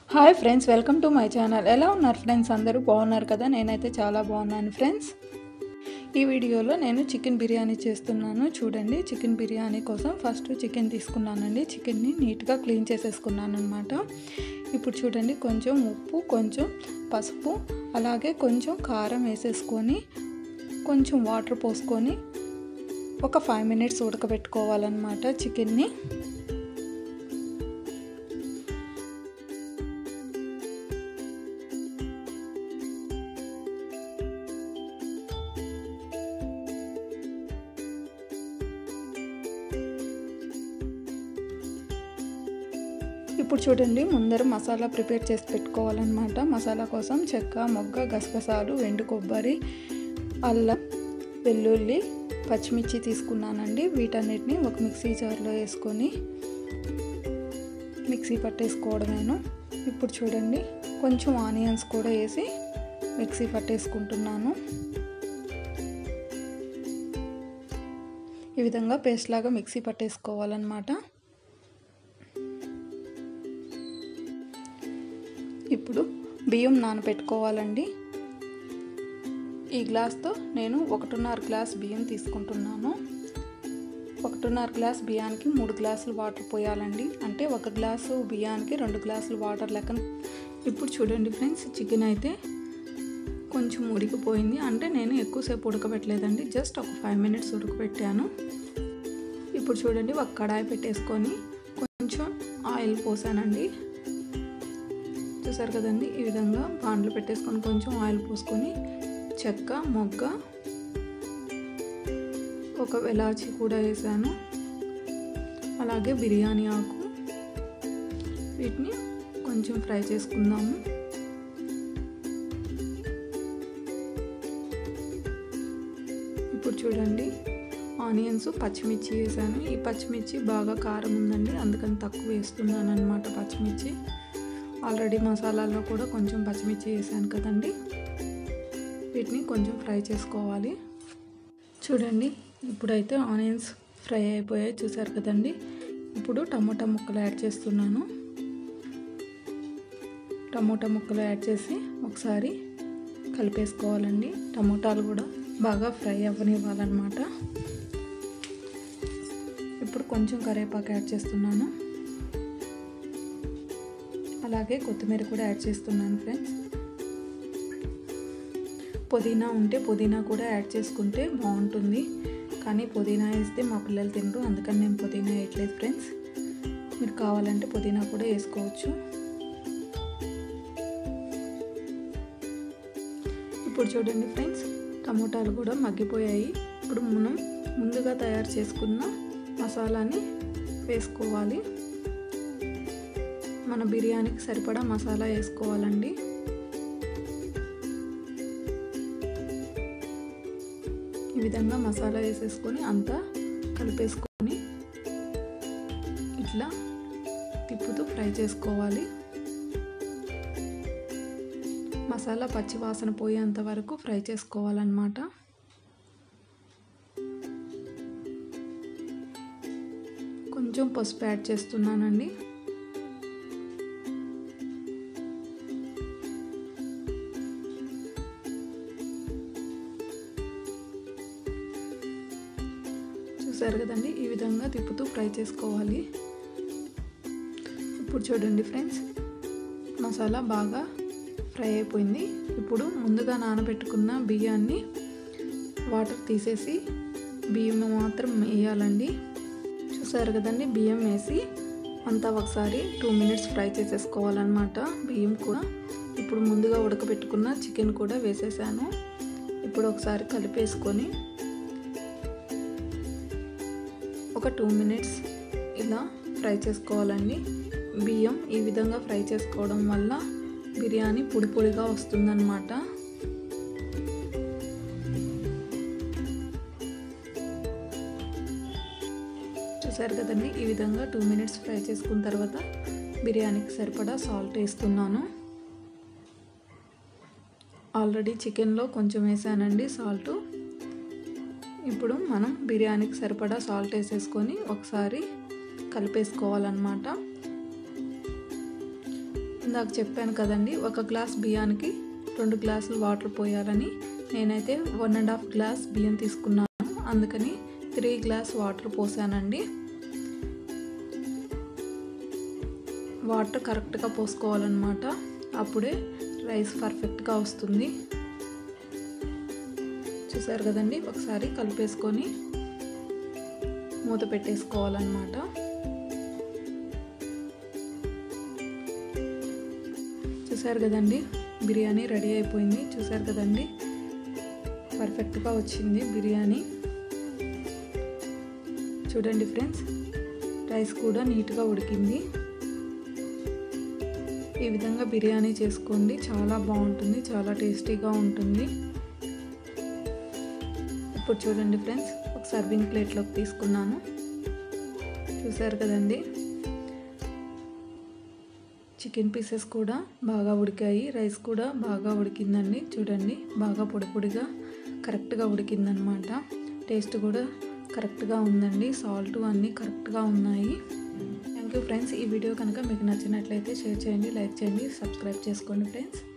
hi friends welcome to my channel ఎలా ఉన్నారు friends అందరూ బాగున్నారు కదా నేనైతే చాలా బాగున్నాను ఫ్రెండ్స్ ఈ వీడియోలో నేను చికెన్ బిర్యానీ చేస్తున్నాను చూడండి చికెన్ బిర్యానీ కోసం ఫస్ట్ చికెన్ తీసుకున్నానండి చికెన్ని నీట్గా క్లీన్ చేసేసుకున్నాను అనమాట ఇప్పుడు చూడండి కొంచెం ఉప్పు కొంచెం పసుపు అలాగే కొంచెం కారం వేసేసుకొని కొంచెం వాటర్ పోసుకొని ఒక ఫైవ్ మినిట్స్ ఉడకబెట్టుకోవాలన్నమాట చికెన్ని ఇప్పుడు చూడండి ముందర మసాలా ప్రిపేర్ చేసి పెట్టుకోవాలన్నమాట మసాలా కోసం చెక్క మొగ్గ గసగసాలు ఎండు కొబ్బరి అల్లం వెల్లుల్లి పచ్చిమిర్చి తీసుకున్నానండి వీటన్నిటిని ఒక మిక్సీ జార్లో వేసుకొని మిక్సీ పట్టేసుకోవడమేను ఇప్పుడు చూడండి కొంచెం ఆనియన్స్ కూడా వేసి మిక్సీ పట్టేసుకుంటున్నాను ఈ విధంగా పేస్ట్ లాగా మిక్సీ పట్టేసుకోవాలన్నమాట ఇప్పుడు బియ్యం నానబెట్టుకోవాలండి ఈ గ్లాస్తో నేను ఒకటిన్నర గ్లాస్ బియ్యం తీసుకుంటున్నాను ఒకటిన్నర గ్లాస్ బియ్యానికి మూడు గ్లాసులు వాటర్ పోయాలండి అంటే ఒక గ్లాసు బియ్యానికి రెండు గ్లాసులు వాటర్ లెక్క ఇప్పుడు చూడండి ఫ్రెండ్స్ చికెన్ అయితే కొంచెం ఉడికిపోయింది అంటే నేను ఎక్కువసేపు ఉడకబెట్టలేదండి జస్ట్ ఒక ఫైవ్ మినిట్స్ ఉడకబెట్టాను ఇప్పుడు చూడండి ఒక కడాయి పెట్టేసుకొని కొంచెం ఆయిల్ పోసానండి చూసారు కదండి ఈ విధంగా పాండ్లు పెట్టేసుకొని కొంచెం ఆయిల్ పోసుకొని చెక్క మొగ్గ ఒక వెలాచి కూడా వేసాను అలాగే బిర్యానీ ఆకు వీటిని కొంచెం ఫ్రై చేసుకుందాము ఇప్పుడు చూడండి ఆనియన్స్ పచ్చిమిర్చి వేసాను ఈ పచ్చిమిర్చి బాగా కారం ఉందండి అందుకని తక్కువ వేస్తున్నాను అనమాట పచ్చిమిర్చి ఆల్రెడీ మసాలాలో కూడా కొంచెం పచ్చిమిర్చి వేసాను కదండి వీటిని కొంచెం ఫ్రై చేసుకోవాలి చూడండి ఇప్పుడైతే ఆనియన్స్ ఫ్రై అయిపోయాయి చూసారు కదండి ఇప్పుడు టమోటా ముక్కలు యాడ్ చేస్తున్నాను టమోటా ముక్కలు యాడ్ చేసి ఒకసారి కలిపేసుకోవాలండి టమోటాలు కూడా బాగా ఫ్రై అవ్వనివ్వాలన్నమాట ఇప్పుడు కొంచెం కరివేపాకు యాడ్ చేస్తున్నాను అలాగే కొత్తిమీర కూడా యాడ్ చేస్తున్నాను ఫ్రెండ్స్ పుదీనా ఉంటే పుదీనా కూడా యాడ్ చేసుకుంటే బాగుంటుంది కానీ పుదీనా వేస్తే మా పిల్లలు తినరు అందుకని నేను పుదీనా వేయట్లేదు ఫ్రెండ్స్ మీరు కావాలంటే పుదీనా కూడా వేసుకోవచ్చు ఇప్పుడు చూడండి ఫ్రెండ్స్ టమోటాలు కూడా మగ్గిపోయాయి ఇప్పుడు మనం ముందుగా తయారు చేసుకున్న మసాలాని వేసుకోవాలి మన బిర్యానీకి సరిపడా మసాలా వేసుకోవాలండి ఈ విధంగా మసాలా వేసేసుకొని అంతా కలిపేసుకొని ఇట్లా తిప్పుతూ ఫ్రై చేసుకోవాలి మసాలా పచ్చి వాసన పోయేంత వరకు ఫ్రై చేసుకోవాలన్నమాట కొంచెం పసుపు యాడ్ చేస్తున్నానండి చూసారు కదండి ఈ విధంగా తిప్పుతూ ఫ్రై చేసుకోవాలి ఇప్పుడు చూడండి ఫ్రెండ్స్ మసాలా బాగా ఫ్రై అయిపోయింది ఇప్పుడు ముందుగా నానబెట్టుకున్న బియ్యాన్ని వాటర్ తీసేసి బియ్యం మాత్రం వేయాలండి చూసారు కదండి బియ్యం వేసి అంతా ఒకసారి టూ మినిట్స్ ఫ్రై చేసేసుకోవాలన్నమాట బియ్యం కూడా ఇప్పుడు ముందుగా ఉడకబెట్టుకున్న చికెన్ కూడా వేసేసాను ఇప్పుడు ఒకసారి కలిపేసుకొని ఒక టూ మినిట్స్ ఇలా ఫ్రై చేసుకోవాలండి బియ్యం ఈ విధంగా ఫ్రై చేసుకోవడం వల్ల బిర్యానీ పొడి పొడిగా వస్తుందన్నమాట చూసారు కదండి ఈ విధంగా టూ మినిట్స్ ఫ్రై చేసుకున్న తర్వాత బిర్యానీకి సరిపడా సాల్ట్ వేస్తున్నాను ఆల్రెడీ చికెన్లో కొంచెం వేసానండి సాల్ట్ ఇప్పుడు మనం బిర్యానీకి సరిపడా సాల్ట్ వేసేసుకొని ఒకసారి కలిపేసుకోవాలన్నమాట ఇందాక చెప్పాను కదండి ఒక గ్లాస్ బియ్యానికి రెండు గ్లాసులు వాటర్ పోయాలని నేనైతే వన్ అండ్ హాఫ్ గ్లాస్ బియ్యం తీసుకున్నాను అందుకని త్రీ గ్లాస్ వాటర్ పోసానండి వాటర్ కరెక్ట్గా పోసుకోవాలన్నమాట అప్పుడే రైస్ పర్ఫెక్ట్గా వస్తుంది చూసారు కదండి ఒకసారి కలిపేసుకొని మూత పెట్టేసుకోవాలన్నమాట చూసారు కదండి బిర్యానీ రెడీ అయిపోయింది చూసారు కదండి పర్ఫెక్ట్గా వచ్చింది బిర్యానీ చూడండి ఫ్రెండ్స్ రైస్ కూడా నీట్గా ఉడికింది ఈ విధంగా బిర్యానీ చేసుకోండి చాలా బాగుంటుంది చాలా టేస్టీగా ఉంటుంది ఇప్పుడు చూడండి ఫ్రెండ్స్ ఒక సర్వింగ్ ప్లేట్లోకి తీసుకున్నాను చూసారు కదండి చికెన్ పీసెస్ కూడా బాగా ఉడికాయి రైస్ కూడా బాగా ఉడికిందండి చూడండి బాగా పొడి పొడిగా కరెక్ట్గా ఉడికిందనమాట టేస్ట్ కూడా కరెక్ట్గా ఉందండి సాల్ట్ అన్నీ కరెక్ట్గా ఉన్నాయి థ్యాంక్ యూ ఫ్రెండ్స్ ఈ వీడియో కనుక మీకు నచ్చినట్లయితే షేర్ చేయండి లైక్ చేయండి సబ్స్క్రైబ్ చేసుకోండి ఫ్రెండ్స్